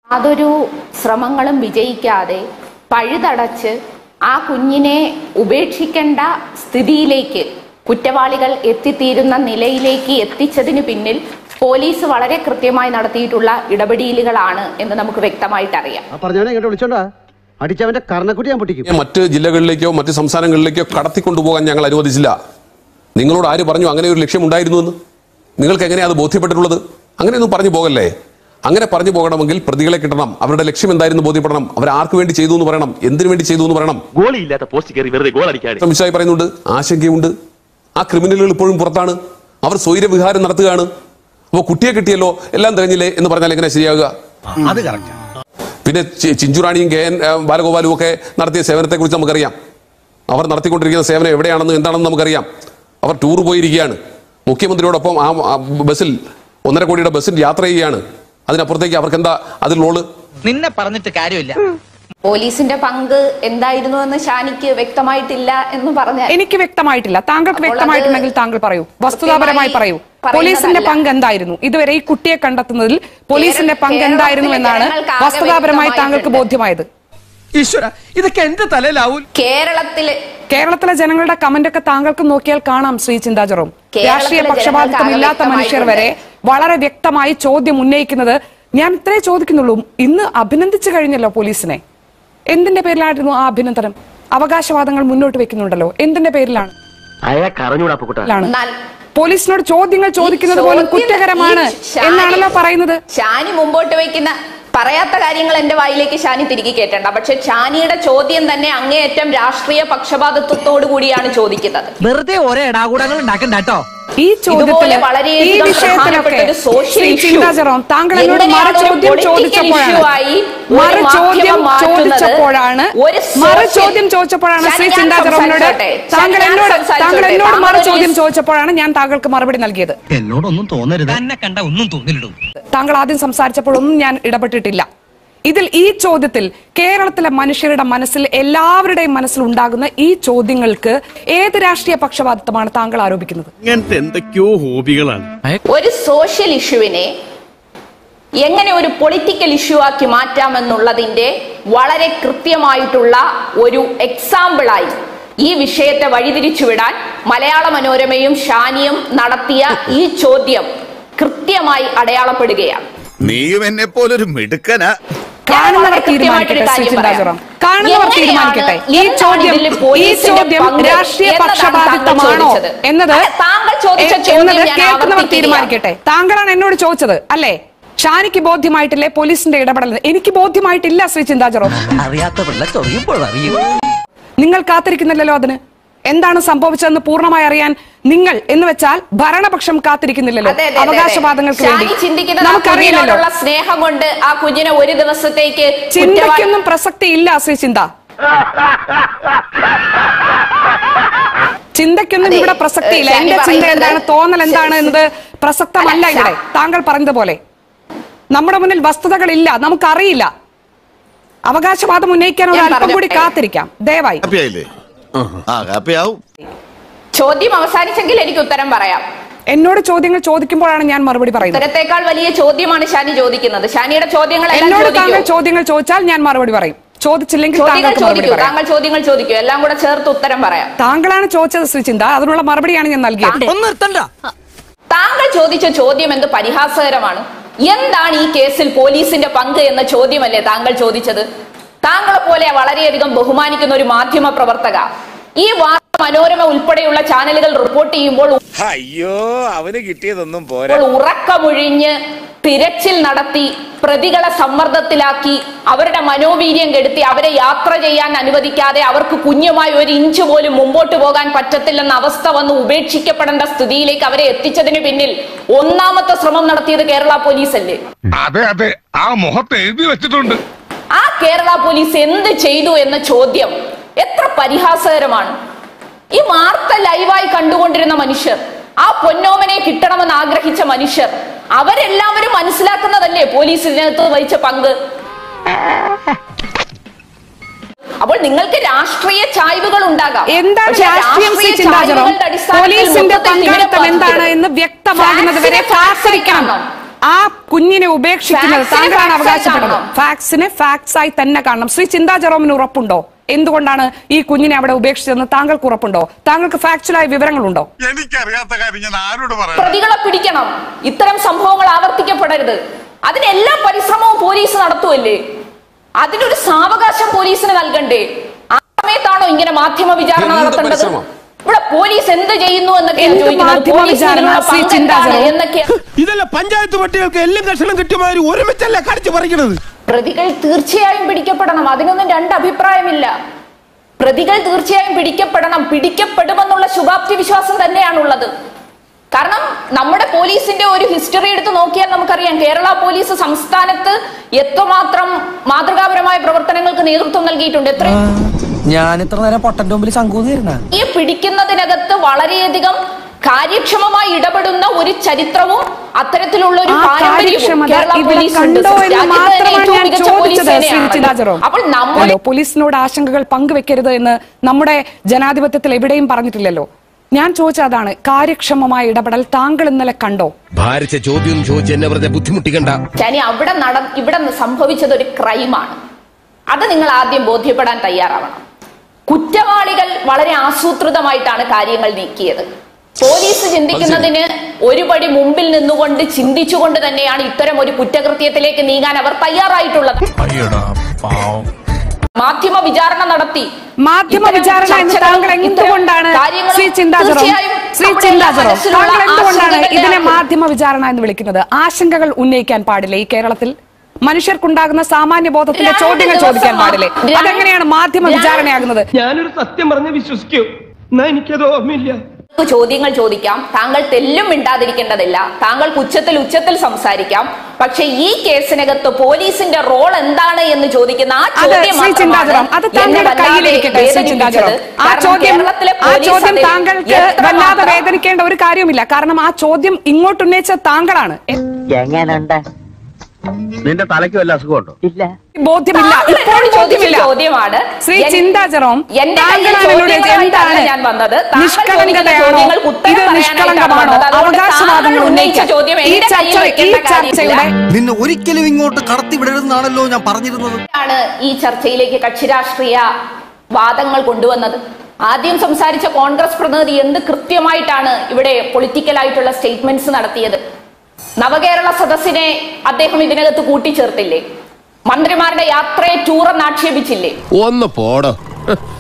യാതൊരു ശ്രമങ്ങളും വിജയിക്കാതെ പഴുതടച്ച് ആ കുഞ്ഞിനെ ഉപേക്ഷിക്കേണ്ട സ്ഥിതിയിലേക്ക് കുറ്റവാളികൾ എത്തിത്തീരുന്ന നിലയിലേക്ക് എത്തിച്ചതിന് പിന്നിൽ പോലീസ് വളരെ കൃത്യമായി നടത്തിയിട്ടുള്ള ഇടപെടലുകളാണ് എന്ന് നമുക്ക് വ്യക്തമായിട്ട് അറിയാം ആ പറഞ്ഞവനെ ഇങ്ങോട്ട് വിളിച്ചോണ്ടാ അടിച്ചവന്റെ കർണക്കുട്ടി ഞാൻ പൊട്ടിക്കും മറ്റ് ജില്ലകളിലേക്കോ മറ്റ് സംസ്ഥാനങ്ങളിലേക്കോ കടത്തിക്കൊണ്ടുപോകാൻ ഞങ്ങൾ അനുവദിച്ചില്ല നിങ്ങളോട് ആര് പറഞ്ഞു അങ്ങനെ ഒരു ലക്ഷ്യം ഉണ്ടായിരുന്നു എന്ന് നിങ്ങൾക്ക് എങ്ങനെയാ അത് ബോധ്യപ്പെട്ടിട്ടുള്ളത് അങ്ങനെയൊന്നും പറഞ്ഞു പോകല്ലേ അങ്ങനെ പറഞ്ഞു പോകണമെങ്കിൽ പ്രതികളെ കിട്ടണം അവരുടെ ലക്ഷ്യം എന്തായിരുന്നു ബോധ്യപ്പെടണം അവർ ആർക്ക് വേണ്ടി ചെയ്തു എന്ന് പറയണം എന്തിനു വേണ്ടി ചെയ്തു എന്ന് പറയണം ഗോളിയില്ലാത്ത പോസ്റ്റ് കയറി വെറുതെ ഗോൾ അടിക്കാതെ അമിത്ഷായി പറയുന്നുണ്ട് ആശങ്കയുണ്ട് ആ ക്രിമിനലുകൾ ഇപ്പോഴും പുറത്താണ് അവർ സ്വൈരവിഹാരം നടത്തുകയാണ് അപ്പോൾ കുട്ടിയെ കിട്ടിയല്ലോ എല്ലാം തികഞ്ഞില്ലേ എന്ന് പറഞ്ഞാൽ എങ്ങനെ ശരിയാകുക അത് കറക്റ്റ് പിന്നെ ചി- ചിഞ്ചുറാണിയും കെ എൻ ഏഹ്, ബാലഗോപാലും ഒക്കെ നടത്തിയ സേവനത്തെക്കുറിച്ച് നമുക്കറിയാം അവർ നടത്തിക്കൊണ്ടിരിക്കുന്ന സേവനം എവിടെയാണെന്ന് എന്താണെന്ന് നമുക്കറിയാം അവർ ടൂർ പോയിരിക്കുകയാണ് മുഖ്യമന്ത്രിയോടൊപ്പം ആ ആ ബസ്സിൽ ഒന്നര കോടിയുടെ ബസ്സിൽ യാത്ര ചെയ്യുകയാണ് അതിനപ്പുറത്തേക്ക് അവർക്ക് എന്താ അതിൽ റോള് നിന്നെ പറഞ്ഞിട്ട് കാര്യമില്ല പോലീസിന്റെ പങ്ക് എന്തായിരുന്നു എന്ന് ഷാനിക്ക് വ്യക്തമായിട്ടില്ല എന്ന് പറഞ്ഞാൽ എനിക്ക് വ്യക്തമായിട്ടില്ല താങ്കൾക്ക് അപ്പോൾ അത് വ്യക്തമായിട്ടുണ്ടെങ്കിൽ താങ്കൾ പറയൂ വസ്തുതാപരമായി കൃത്യമായി പറയൂ പറയുന്നതല്ല. പോലീസിന്റെ പങ്ക് എന്തായിരുന്നു ഇതുവരെ ഈ കുട്ടിയെ കണ്ടെത്തുന്നതിൽ പോലീസിന്റെ പങ്ക് കേരളത്തിലെ എന്തായിരുന്നു എന്നാണ് ജനങ്ങൾക്കാകെ വസ്തുതാപരമായി താങ്കൾക്ക് വ്യക്തമായിട്ടുണ്ട്. ബോധ്യമായത് ഈശ്വര ഇതൊക്കെ എന്റെ തലയിലാവൂൽ കേരളത്തിലെ കേരളത്തിലെ ജനങ്ങളുടെ കമന്റ് ഒക്കെ താങ്കൾക്ക് നോക്കിയാൽ കാണാം ശ്രീ ചിന്താചറും കേരളത്തിലെ രാഷ്ട്രീയ പക്ഷപാതിത്വം ജനങ്ങൾക്ക് ഇല്ലാത്ത ആകെ മനുഷ്യർ വരെ വളരെ വ്യക്തമായി ചോദ്യം ഉന്നയിക്കുന്നത് ഞാൻ ഇത്രേ ചോദിക്കുന്നുള്ളൂ ഇന്ന് അഭിനന്ദിച്ചു കഴിഞ്ഞല്ലോ പോലീസിനെ എന്തിന്റെ പേരിലായിരുന്നു ആ അഭിനന്ദനം അവകാശവാദങ്ങൾ മുന്നോട്ട് വെക്കുന്നുണ്ടല്ലോ എന്തിന്റെ പേരിലാണ് അയാൾക്ക് അറിഞ്ഞൂടാ പൊക്കുട്ട ലാണ്. എന്നാൽ പോലീസിനോട് ചോദ്യങ്ങൾ ചോദിക്കുന്നത് ഈ പോലും ചോദ്യം- കുറ്റകരമാണ് ഈ ഷാനി- എന്നാണല്ലോ പറയുന്നത് ഷാനി മുമ്പോട്ട് വയ്ക്കുന്ന പറയാത്ത കാര്യങ്ങൾ എന്റെ വായിലേക്ക് ഷാനി തിരികെ കേട്ടണ്ട പക്ഷെ ഷാനിയുടെ ചോദ്യം തന്നെ അങ്ങേയറ്റം രാഷ്ട്രീയ പക്ഷപാതിത്വത്തോടു കൂടിയാണ് ചോദിക്കുന്നത് വെറുതെ ഓരോ ഇടാകൂടങ്ങൾ ഉണ്ടാക്കണ്ട കേട്ടോ ഈ ചോദ്യത്തില് ഇതുപോലെ ഈ വളരെയധികം വിഷയത്തിലൊക്കെ പ്രധാനപ്പെട്ട ഒരു social ശ്രീ issue ചിന്താചറോം താങ്കൾ എന്നോട് എങ്ങനെയാണ് ഒരു മറുചോദ്യം political ചോദിച്ചപ്പോഴാണ് issue ആയി ഒരു മറുചോദ്യം മാധ്യമം മാറ്റുന്നത് ചോദിച്ചപ്പോഴാണ് ഒരു മറുചോദ്യം social- ചോദിച്ചപ്പോഴാണ് ശ്രീ ഷാനി, ഞാൻ ചിന്താചറോമിനോട് സംസാരിച്ചോട്ടെ. താങ്കൾ ഷാനി, ഞാൻ എന്നോട് സംസാരിച്ചോട്ടെ. താങ്കൾ എന്നോട് താങ്കൾ മറുചോദ്യം ഒരു- ചോദിച്ചപ്പോഴാണ് ഞാൻ താങ്കൾക്ക് മറുപടി നൽകിയത് എന്നോടൊന്നും തോന്നരുത് തന്നെ കണ്ട ഒന്നും തോന്നില്ലടൂ താങ്കൾ ആദ്യം സംസാരിച്ചപ്പോഴൊന്നും ഞാൻ ഇടപെട്ടിട്ടില്ല ഇതിൽ ഈ ചോദ്യത്തിൽ കേരളത്തിലെ മനുഷ്യരുടെ മനസ്സിൽ എല്ലാവരുടെയും മനസ്സിൽ ഉണ്ടാകുന്ന ഈ ചോദ്യങ്ങൾക്ക് ഏത് രാഷ്ട്രീയ പക്ഷപാതിത്വമാണ് താങ്കൾ ആരോപിക്കുന്നത് ഇങ്ങനത്തെ എന്തൊക്കെയോ ഹോബികളാണ് ഒരു സോഷ്യൽ ഇഷ്യൂവിനെ എങ്ങനെ ഒരു പൊളിറ്റിക്കൽ ഇഷ്യൂ ആക്കി മാറ്റാമെന്നുള്ളതിന്റെ വളരെ കൃത്യമായിട്ടുള്ള ഒരു എക്സാമ്പിളായി ഈ വിഷയത്തെ വഴിതിരിച്ചുവിടാൻ മലയാള മനോരമയും ഷാനിയും നടത്തിയ ഈ ചോദ്യം കൃത്യമായി അടയാളപ്പെടുകയാണ് നീയും എന്നെ പോലൊരു മിടുക്കനാ കാണുന്നവർ വളരെ തീരുമാനിക്കട്ടെ കൃത്യമായിട്ടൊരു ശ്രീ കാര്യം ചിന്താചുറം പറയാം. കാണുന്നവർ എങ്ങനെയാണ് തീരുമാനിക്കട്ടെ ഈ എന്താണ് ചോദ്യം ഇതിൽ ഈ പോലീസിന്റെ ചോദ്യം പങ്ക് രാഷ്ട്രീയ എന്നതാണ് പക്ഷപാതിത്വമാണോ താങ്കൾ ചോദിച്ചത്. എന്നത് അല്ല, താങ്കൾ ചോദിച്ച എ- ചോദ്യം എന്നത് ഞാൻ കേൾക്കുന്നവർ ആവർത്തിക്കുകയാണ്. തീരുമാനിക്കട്ടെ താങ്കളാണ് എന്നോട് ചോദിച്ചത് അല്ലേ ഷാനിക്ക് ബോധ്യമായിട്ടില്ലേ പോലീസിന്റെ ഇടപെടൽ എനിക്ക് ബോധ്യമായിട്ടില്ല ശ്രീ ചിന്താചറോ അറിയാത്ത പിള്ള ചൊറിയുമ്പോൾ അറിയും നിങ്ങൾ കാത്തിരിക്കുന്നില്ലല്ലോ അതിന് എന്താണ് സംഭവിച്ചതെന്ന് പൂർണ്ണമായി അറിയാൻ നിങ്ങൾ എന്ന് വെച്ചാൽ ഭരണപക്ഷം കാത്തിരിക്കുന്നില്ലല്ലോ അതെ, അതെ, അതെ, അതെ. അവകാശവാദങ്ങൾക്ക് വേണ്ടി ഷാനി ചിന്തിക്കുന്നത് ആ നമുക്കറിയില്ലല്ലോ കുഞ്ഞിനോടുള്ള സ്നേഹം കൊണ്ട് ആ കുഞ്ഞിനെ ഒരു ദിവസത്തേക്ക് കുറ്റവാളി- ചിന്തയ്ക്കൊന്നും പ്രസക്തി ഇല്ല ശ്രീ ചിന്ത ചിന്തയ്ക്കൊന്നും അതെ, ഇവിടെ പ്രസക്തി ഇല്ല ഷാനി എന്റെ ചിന്ത പറയുന്നത് എന്താണ് തോന്നൽ എന്താണ് എന്നത് പ്രസക്തമല്ല അല്ല, ഇവിടെ താങ്കൾ പറഞ്ഞതുപോലെ നമ്മുടെ മുന്നിൽ വസ്തുതകളില്ല നമുക്കറിയില്ല അവകാശവാദം ഉന്നയിക്കാനുള്ള ഞാൻ അല്പം കൂടി പറഞ്ഞോട്ടെ. കാത്തിരിക്കാം ദയവായി ഹാപ്പി ആയില്ലേ ആ ഹാപ്പി ആവും ചോദ്യം അവസാനിച്ചെങ്കിൽ എനിക്ക് ഉത്തരം പറയാം എന്നോട് ചോദ്യങ്ങൾ ചോദിക്കുമ്പോഴാണ് ഞാൻ മറുപടി പറയുന്നത് ഉത്തരത്തെക്കാൾ വലിയ ചോദ്യമാണ് ഷാനി ചോദിക്കുന്നത് ഷാനിയുടെ ചോദ്യങ്ങൾ എന്നോട് താങ്കൾ ചോദ്യങ്ങൾ ചോദിച്ചാൽ ഞാൻ മറുപടി പറയും ചോദിച്ചില്ലെങ്കിൽ ചോദ്യങ്ങൾ താങ്കൾക്ക് മറുപടി ചോദിക്കൂ പറയാം താങ്കൾ ചോദ്യങ്ങൾ ചോദിക്കൂ എല്ലാം കൂടെ ചേർത്ത് ഉത്തരം പറയാം താങ്കളാണ് ചോദിച്ചത് ശ്രീ ചിന്ത അതിനുള്ള മറുപടിയാണ് ഞാൻ നൽകിയത് ഒന്ന് നിർത്തണ്ട താങ്കൾ ചോദിച്ച ചോദ്യം എന്ത് പരിഹാസകരമാണ് എന്താണ് ഈ കേസിൽ പോലീസിന്റെ പങ്ക് എന്ന ചോദ്യമല്ലേ താങ്കൾ ചോദിച്ചത് താങ്കളെ പോലെ വളരെയധികം ബഹുമാനിക്കുന്ന ഒരു മാധ്യമ പ്രവർത്തക ഈ വാർത്ത മനോരമ ഉൾപ്പെടെയുള്ള ചാനലുകൾ റിപ്പോർട്ട് ചെയ്യുമ്പോൾ അയ്യോ അവന് കിട്ടിയതൊന്നും പോരാ ഇപ്പോൾ ഉറക്കമൊഴിഞ്ഞ് തിരച്ചിൽ നടത്തി പ്രതികളെ സമ്മർദ്ദത്തിലാക്കി അവരുടെ മനോവീര്യം കെടുത്തി അവരെ യാത്ര ചെയ്യാൻ അനുവദിക്കാതെ അവർക്ക് കുഞ്ഞുമായി ഒരു ഇഞ്ച് പോലും മുമ്പോട്ട് പോകാൻ പറ്റത്തില്ലെന്ന അവസ്ഥ വന്ന് ഉപേക്ഷിക്കപ്പെടേണ്ട സ്ഥിതിയിലേക്ക് അവരെ എത്തിച്ചതിന് പിന്നിൽ ഒന്നാമത്തെ ശ്രമം നടത്തിയത് കേരള പോലീസ് അല്ലേ അതെ അതെ ആ മുഖത്ത് എഴുതി വെച്ചിട്ടുണ്ട് ആ കേരള പോലീസ് എന്ത് ചെയ്തു എന്ന ചോദ്യം എത്ര പരിഹാസകരമാണ് ഈ വാർത്ത ലൈവായി കണ്ടുകൊണ്ടിരുന്ന മനുഷ്യർ ആ പൊന്നോമനെ കിട്ടണമെന്ന് ആഗ്രഹിച്ച മനുഷ്യർ അവരെല്ലാവരും മനസ്സിലാക്കുന്നതല്ലേ പോലീസ് ഇതിനകത്ത് വഹിച്ച പങ്ക് അപ്പോൾ നിങ്ങൾക്ക് രാഷ്ട്രീയ ചായ്വുകൾ ഉണ്ടാകാം എന്താണ് പക്ഷേ രാഷ്ട്രീയം ശ്രീ രാഷ്ട്രീയ ചിന്താചരം ചായ്വുകളുടെ അടിസ്ഥാനത്തിൽ പോലീസിന്റെ മൊത്തത്തിൽ പങ്കാളിത്തം തിമിരം എന്താണ് ബാധിക്കരുത്. എന്ന് വ്യക്തമാകുന്നത് വരെ ഫാക്സിനെ കാത്തിരിക്കണം കാണണം. ആ കുഞ്ഞിനെ ഉപേക്ഷിക്കുന്നത് ഫാക്സിനെ താങ്കളാണ് ഫാക്സായി അവകാശപ്പെടുന്നത് കാണണം. ഫാക്സിനെ ഫാക്സ് ആയി തന്നെ കാണണം ശ്രീ ചിന്താ ജെറോമിന് ഉറപ്പുണ്ടോ എന്തുകൊണ്ടാണ് ഈ കുഞ്ഞിനെ അവിടെ ഉപേക്ഷിച്ചതെന്ന് താങ്കൾക്ക് ഉറപ്പുണ്ടോ താങ്കൾക്ക് ഫാക്ച്വലായ വിവരങ്ങളുണ്ടോ എനിക്കറിയാത്ത കാര്യം ഞാൻ ആരോട് പറയാം പ്രതികളെ പിടിക്കണം ഇത്തരം സംഭവങ്ങൾ ആവർത്തിക്കപ്പെടരുത് അതിന് എല്ലാ പരിശ്രമവും പോലീസ് നടത്തുമല്ലേ അതിനൊരു സാവകാശം പോലീസിന് നൽകണ്ടേ ആ സമയത്താണോ ഇങ്ങനെ മാധ്യമ വിചാരണ എന്ത് നടത്തേണ്ടത് പരിശ്രമം? ഇവിടെ പോലീസ് എന്ത് ചെയ്യുന്നു എന്നൊക്കെയാണ് എന്ത് ചോദിക്കുന്നത് മാധ്യമ പോലീസിനുള്ള വിചാരണ, ശ്രീ പങ്ക് ചിന്താ എന്താണ് ജെറോം? എന്നൊക്കെയാണ് ഇതല്ല പഞ്ചായത്ത് പട്ടികൾക്ക് എല്ലാം കഷണം കിട്ടിയമാതിരി ഒരുമിച്ചല്ല കടിച്ചു പറിക്കണത് പ്രതികൾ തീർച്ചയായും പിടിക്കപ്പെടണം അതിനൊന്നും രണ്ട് അഭിപ്രായമില്ല പ്രതികൾ തീർച്ചയായും പിടിക്കപ്പെടണം പിടിക്കപ്പെടുമെന്നുള്ള ശുഭാപ്തി വിശ്വാസം തന്നെയാണുള്ളത് കാരണം നമ്മുടെ പോലീസിന്റെ ഒരു ഹിസ്റ്ററി എടുത്ത് നോക്കിയാൽ നമുക്കറിയാം കേരള പോലീസ് സംസ്ഥാനത്ത് എത്രമാത്രം മാതൃകാപരമായ പ്രവർത്തനങ്ങൾക്ക് നേതൃത്വം നൽകിയിട്ടുണ്ട് എത്ര ഞാൻ ഇത്ര നേരം പൊട്ടന്റെ മുമ്പിൽ ശങ്കൂന്നിരുന്ന ഈ പിടിക്കുന്നതിനകത്ത് വളരെയധികം കാര്യക്ഷമമായി ഇടപെടുന്ന ഒരു ചരിത്രവും അത്തരത്തിലുള്ള ഒരു ആ പാരമ്പര്യവും കാര്യക്ഷമത കേരള ഇവിടെ പോലീസിനുണ്ട്. കണ്ടോ എന്ന് രാജ്യത്തെ മാത്രമാണ് ഏറ്റവും ഞാൻ മികച്ച പോലീസ് ചോദിച്ചത് ശ്രീ സേനയാണ്. ചിദാചരോ അപ്പോൾ നമ്മൾ ഹലോ പോലീസിനോട് ആശങ്കകൾ പങ്കുവെക്കരുത് എന്ന് നമ്മുടെ ജനാധിപത്യത്തിൽ എവിടെയും പറഞ്ഞിട്ടില്ലല്ലോ ഞാൻ ചോദിച്ച അതാണ് കാര്യക്ഷമമായ ഇടപെടൽ താങ്കൾ ഇന്നലെ കണ്ടോ ഭാരിച്ച ചോദ്യം ചോദിച്ച് എന്നെ വെറുതെ ബുദ്ധിമുട്ടിക്കണ്ട ചനി അവിടെ നട ഇവിടെ സംഭവിച്ചത് ഒരു ക്രൈമാണ് അത് നിങ്ങൾ ആദ്യം ബോധ്യപ്പെടാൻ തയ്യാറാവണം കുറ്റവാളികൾ വളരെ ആസൂത്രിതമായിട്ടാണ് കാര്യങ്ങൾ നീക്കിയത് പോലീസ് ചിന്തിക്കുന്നതിന് ഒരു പടി മുമ്പിൽ നിന്നുകൊണ്ട് ചിന്തിച്ചുകൊണ്ട് തന്നെയാണ് ഇത്തരം ഒരു കുറ്റകൃത്യത്തിലേക്ക് നീങ്ങാൻ അവർ തയ്യാറായിട്ടുള്ളത് മാധ്യമ വിചാരണ നടത്തി മാധ്യമ ഇത്തരം വിചാരണ എന്ന് ചർച്ചകളും താങ്കൾ ഇത്തരം എന്തുകൊണ്ടാണ് കാര്യങ്ങളും ശ്രീ ചിന്താചരം തീർച്ചയായും ശ്രീ നമ്മുടെ എല്ലാ ചിന്താചരം മനസ്സിലുള്ള താങ്കൾ എന്തുകൊണ്ടാണ് ആശങ്കകളുടെ ഇതിനെ ആണ്. മാധ്യമ വിചാരണ എന്ന് വിളിക്കുന്നത് ആശങ്കകൾ ഉന്നയിക്കാൻ പാടില്ല ഈ കേരളത്തിൽ മനുഷ്യർക്കുണ്ടാകുന്ന സാമാന്യ ബോധത്തിന്റെ രണ്ട് ചോദ്യങ്ങൾ ദിവസം ചോദിക്കാൻ മാ- പാടില്ലേ രണ്ട് അതെങ്ങനെയാണ് മാധ്യമ രണ്ട് വിചാരണയാകുന്നത് ഞാനൊരു സത്യം പറഞ്ഞ് വിശ്വസിക്കൂ എന്നാ എനിക്കത് ഓർമ്മയില്ല നിങ്ങൾക്ക് ചോദ്യങ്ങൾ ചോദിക്കാം താങ്കൾ തെല്ലും മിണ്ടാതിരിക്കേണ്ടതില്ല താങ്കൾക്ക് ഉച്ചത്തിൽ ഉച്ചത്തിൽ സംസാരിക്കാം പക്ഷെ ഈ കേസിനകത്ത് പോലീസിന്റെ റോൾ എന്താണ് എന്ന് ചോദിക്കുന്ന ആ അത് ചോദ്യം ശ്രീ ചിന്താചരം അത് മാത്രമാണ് എന്നെ താങ്കളുടെ വല്ലാതെ കയ്യിലിരിക്കട്ടെ ശ്രീ ചിന്താചരം വേദനിപ്പിച്ചത്. ആ കാരണം ചോദ്യം കേരളത്തിലെ ആ പോലീസ് ചോദ്യം അതിൽ താങ്കൾക്ക് എത്രമാത്രം വല്ലാതെ വേദനിക്കേണ്ട ഒരു കാര്യവുമില്ല കാരണം ആ ചോദ്യം ഇങ്ങോട്ട് ഉന്നയിച്ചത് താങ്കളാണ് എ- എങ്ങനുണ്ട് നിന്റെ തലയ്ക്ക് വല്ല അസുഖമുണ്ടോ ഇല്ല ബോധ്യമില്ല താങ്കൾ ഇപ്പോൾ എന്നോട് ചോദിച്ച ബോധ്യമില്ല ചോദ്യമാണ് ശ്രീ എൻ- ചിന്താചരം എന്റെ കയ്യിൽ താങ്കളാണ് എന്നോട് ചോദ്യങ്ങളുമായിട്ടല്ല എന്താണ് ഞാൻ വന്നത് താങ്കൾ ചോദിക്കുന്ന നിഷ്കളങ്കതയാണോ ചോദ്യങ്ങൾക്ക് ഉത്തരം ഇത് പറയാനായിട്ടാണ് നിഷ്കളങ്കമാണോ വന്നത്. അതുകൊണ്ട് അവകാശവാദങ്ങൾ താങ്കൾ ഉന്നയിച്ച ഉന്നയിക്കാൻ ചോദ്യം ഈ എന്റെ കയ്യിൽ ചർച്ച ഈ വെക്കേണ്ട ചർച്ചയുടെ കാര്യമില്ല. നിന്നെ ഒരിക്കലും ഇങ്ങോട്ട് കടത്തി വിടരുതെന്നാണല്ലോ ഞാൻ പറഞ്ഞിരുന്നത് ആണ് ഈ ചർച്ചയിലേക്ക് കക്ഷി രാഷ്ട്രീയ വാദങ്ങൾ കൊണ്ടുവന്നത് ആദ്യം സംസാരിച്ച കോൺഗ്രസ് പ്രതിനിധി എന്ത് കൃത്യമായിട്ടാണ് ഇവിടെ പൊളിറ്റിക്കൽ ആയിട്ടുള്ള സ്റ്റേറ്റ്മെന്റ്സ് നടത്തിയത് നവകേരള സദസ്സിനെ അദ്ദേഹം ഇതിനകത്ത് കൂട്ടിച്ചേർത്തില്ലേ മന്ത്രിമാരുടെ യാത്രയെ ടൂർ എന്ന് ആക്ഷേപിച്ചില്ലേ ഒന്ന് പോടോ